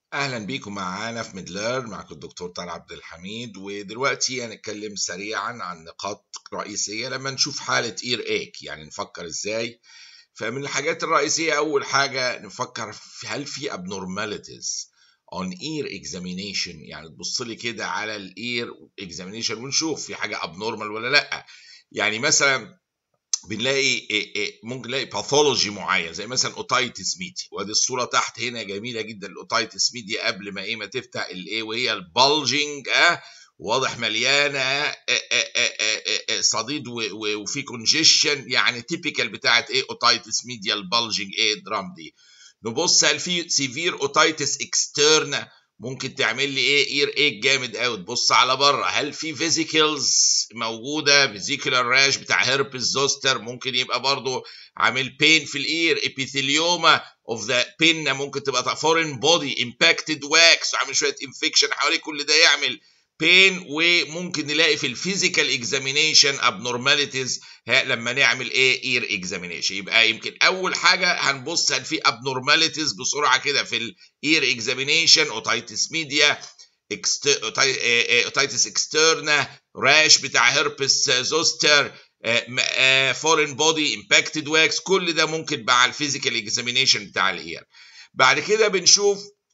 اهلا بيكم معانا في ميدلر معكم الدكتور طارق عبد الحميد ودلوقتي هنتكلم سريعا عن نقاط رئيسيه لما نشوف حاله اير ايك يعني نفكر ازاي فمن الحاجات الرئيسيه اول حاجه نفكر في هل في abnormalities on ear examination يعني تبص لي كده على الاير examination ونشوف في حاجه abnormal ولا لا يعني مثلا بنلاقي ممكن نلاقي باثولوجي معين زي مثلا اوتايتس ميدي وادي الصوره تحت هنا جميله جدا الاوتايتس ميدي قبل ما ايه ما تفتح الايه وهي البلجنج اه واضح مليانه صديد وفي كونجيشن يعني تيبيكال بتاعت ايه اوتايتس ميديا البلجنج ايه درام دي نبص هل في سيفير اوتايتس اكسترنا ممكن تعمل لي ايه اير ايه جامد قوي تبص على بره هل في فيزيكلز موجوده فيزيكولار راش بتاع هيربس زوستر ممكن يبقى برضو عامل بين في الاير ابيثيليوما اوف ذا بين ممكن تبقى فورين بودي امباكتد واكس وعامل شويه انفكشن حوالي كل ده يعمل بين وممكن نلاقي في الفيزيكال اكزامينيشن ابنورماليتيز لما نعمل ايه اير اكزامينيشن يبقى يمكن اول حاجه هنبص هل في ابنورماليتيز بسرعه كده في الاير اكزامينيشن اوتايتس ميديا اوتايتس اكسترنا راش بتاع هيربس زوستر فورين بودي امباكتد واكس كل ده ممكن مع الفيزيكال اكزامينيشن بتاع الاير بعد كده بنشوف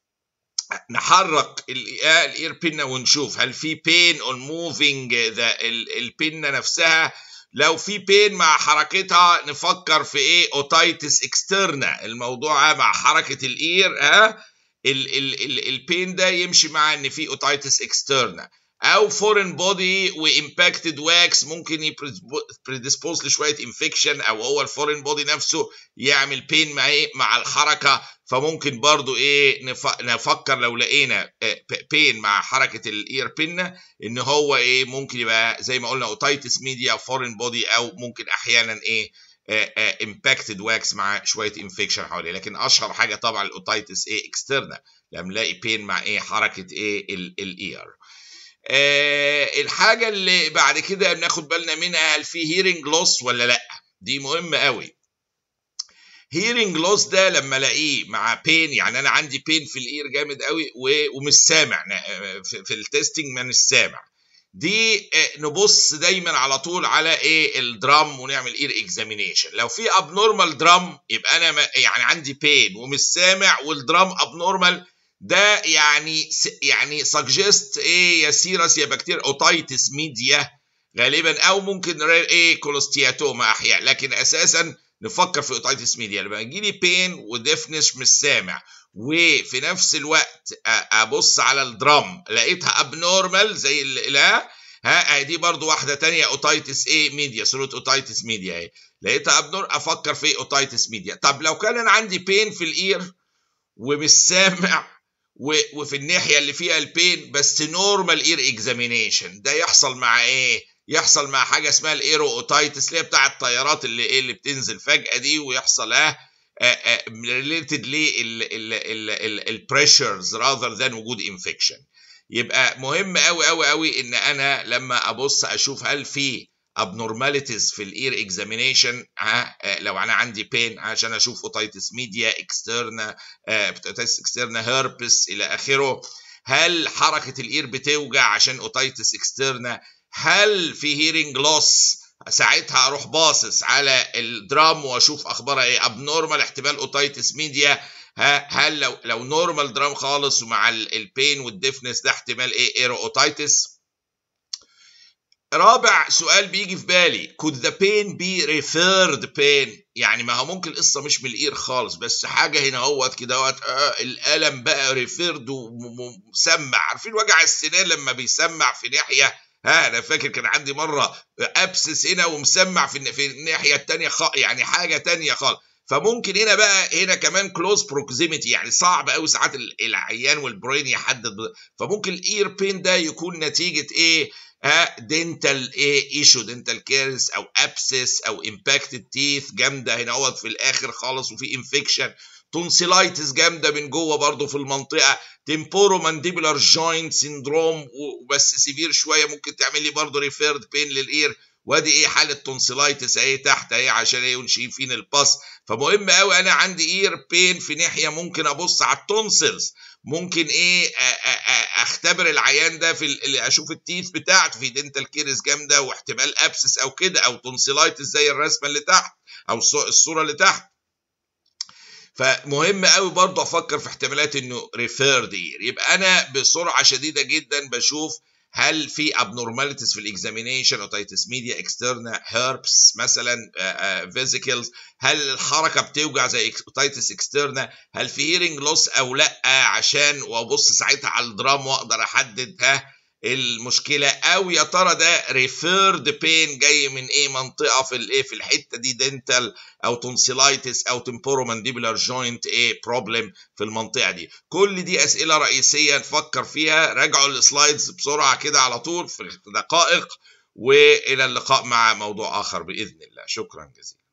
نحرك الاير بينا ونشوف هل في بين اون موفينج البينا نفسها لو في بين مع حركتها نفكر في ايه اوتايتس اكسترنا الموضوع مع حركه الاير ها البين ده يمشي مع ان في اوتايتس اكسترنا او فورين بودي وامباكتد واكس ممكن يبريديسبوز لشويه انفكشن او هو الفورين بودي نفسه يعمل بين مع ايه مع الحركه فممكن برضو ايه نفكر لو لقينا بين مع حركه الاير بين ان هو ايه ممكن يبقى زي ما قلنا اوتايتس ميديا فورين بودي او ممكن احيانا ايه امباكتد واكس مع شويه انفكشن حواليه لكن اشهر حاجه طبعا الاوتايتس ايه اكسترنا لما نلاقي بين مع ايه حركه ايه الاير آه الحاجة اللي بعد كده بناخد بالنا منها هل في هيرنج لوس ولا لأ دي مهمة قوي هيرنج لوس ده لما الاقيه مع بين يعني انا عندي بين في الاير جامد قوي ومش سامع في التستنج ما مش سامع دي نبص دايما على طول على ايه الدرام ونعمل اير اكزامينيشن لو في ابنورمال درام يبقى انا يعني عندي بين ومش سامع والدرام ابنورمال ده يعني يعني سجست ايه يا سيرس يا بكتيريا اوتايتس ميديا غالبا او ممكن ايه كولوستياتوما احياء لكن اساسا نفكر في اوتايتس ميديا لما يجي لي بين وديفنس مش سامع وفي نفس الوقت ابص على الدرام لقيتها ابنورمال زي لا ها دي برضو واحده تانية اوتايتس ايه ميديا صوره اوتايتس ميديا اهي لقيتها ابنور افكر في اوتايتس ميديا طب لو كان انا عندي بين في الاير ومش سامع وفي الناحيه اللي فيها البين بس نورمال اير اكزامينيشن ده يحصل مع ايه يحصل مع حاجه اسمها الايرو اوتايتس اللي هي بتاع الطيارات اللي ايه اللي بتنزل فجاه دي ويحصل اه ريليتد للبريشرز راذر ذان وجود انفكشن يبقى مهم قوي قوي قوي ان انا لما ابص اشوف هل في abnormalities في الاير اكزامينيشن لو انا عندي بين عشان اشوف اوتايتس ميديا اكسترنا اوتايتس اكسترنا هيربس الى اخره هل حركه الاير بتوجع عشان اوتايتس اكسترنا هل في هيرنج لوس ساعتها اروح باصص على الدرام واشوف اخبارها ايه ابنورمال احتمال اوتايتس ميديا هل لو لو نورمال درام خالص ومع البين والديفنس ده احتمال ايه ايرو اوتايتس رابع سؤال بيجي في بالي could the pain be referred pain يعني ما هو ممكن القصة مش من الإير خالص بس حاجة هنا اهوت كده اهوت آه الألم بقى ريفيرد ومسمع عارفين وجع السنان لما بيسمع في ناحية ها أنا فاكر كان عندي مرة أبسس هنا ومسمع في في الناحية التانية خ... يعني حاجة تانية خالص فممكن هنا بقى هنا كمان كلوز بروكسيميتي يعني صعب قوي ساعات العيان والبرين يحدد فممكن الاير بين ده يكون نتيجة ايه دنتال ايه ايشو دنتال كيرس او ابسس او امباكتد تيث جامده هنا اهوت في الاخر خالص وفي انفكشن تونسيلايتس جامده من جوه برضو في المنطقه تمبورو مانديبولار جوينت سيندروم وبس سيفير شويه ممكن تعمل لي برضو ريفيرد بين للاير وادي ايه حاله تونسيلايتس اهي تحت اهي عشان ايه شايفين الباس فمهم قوي انا عندي اير بين في ناحيه ممكن ابص على التونسلز ممكن ايه اختبر العيان ده في اللي اشوف التيث بتاعته في دنتال كيرس جامده واحتمال ابسس او كده او تونسيلايتس زي الرسمه اللي تحت او الصوره اللي تحت فمهم قوي برضه افكر في احتمالات انه ريفيرد اير يبقى انا بسرعه شديده جدا بشوف هل في abnormalities في الاكزامينيشن اوتيتس ميديا اكسترنا هيربس مثلا فيزيكلز هل الحركه بتوجع زي اوتيتس اكسترنا هل في هيرنج لوس او لا عشان وابص ساعتها على الدرام واقدر احدد ها المشكله او يا ترى ده ريفيرد بين جاي من ايه منطقه في الايه في الحته دي دنتال او تونسيلايتس او تمبورومانديبولار جوينت ايه بروبلم في المنطقه دي كل دي اسئله رئيسيه نفكر فيها راجعوا السلايدز بسرعه كده على طول في دقائق والى اللقاء مع موضوع اخر باذن الله شكرا جزيلا